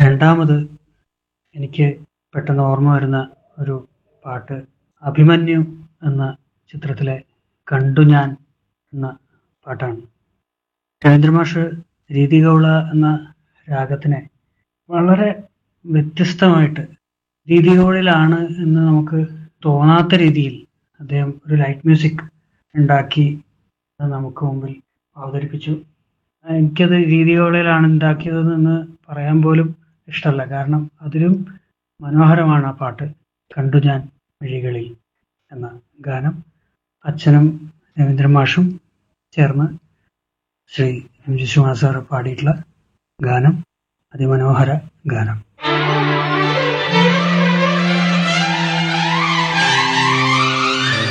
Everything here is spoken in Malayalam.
രണ്ടാമത് എനിക്ക് പെട്ടെന്ന് ഓർമ്മ വരുന്ന ഒരു പാട്ട് അഭിമന്യു എന്ന ചിത്രത്തിലെ കണ്ടു ഞാൻ എന്ന പാട്ടാണ് രവീന്ദ്രമാഷ് രീതികൗള എന്ന രാഗത്തിനെ വളരെ വ്യത്യസ്തമായിട്ട് രീതികൗളിലാണ് എന്ന് നമുക്ക് തോന്നാത്ത രീതിയിൽ അദ്ദേഹം ഒരു ലൈറ്റ് മ്യൂസിക് ഉണ്ടാക്കി അത് നമുക്ക് മുമ്പിൽ അവതരിപ്പിച്ചു എനിക്കത് രീതികൗളിലാണ് ഉണ്ടാക്കിയതെന്ന് പറയാൻ പോലും ഇഷ്ടമല്ല കാരണം അതിലും മനോഹരമാണ് ആ പാട്ട് കണ്ടു ഞാൻ വഴികളിൽ എന്ന ഗാനം അച്ഛനും രവീന്ദ്രൻ മാഷും ചേർന്ന് Shri M G Sreenivasa sir പാടിയിട്ടുള്ള ഗാനം അതിമനോഹര ഗാനം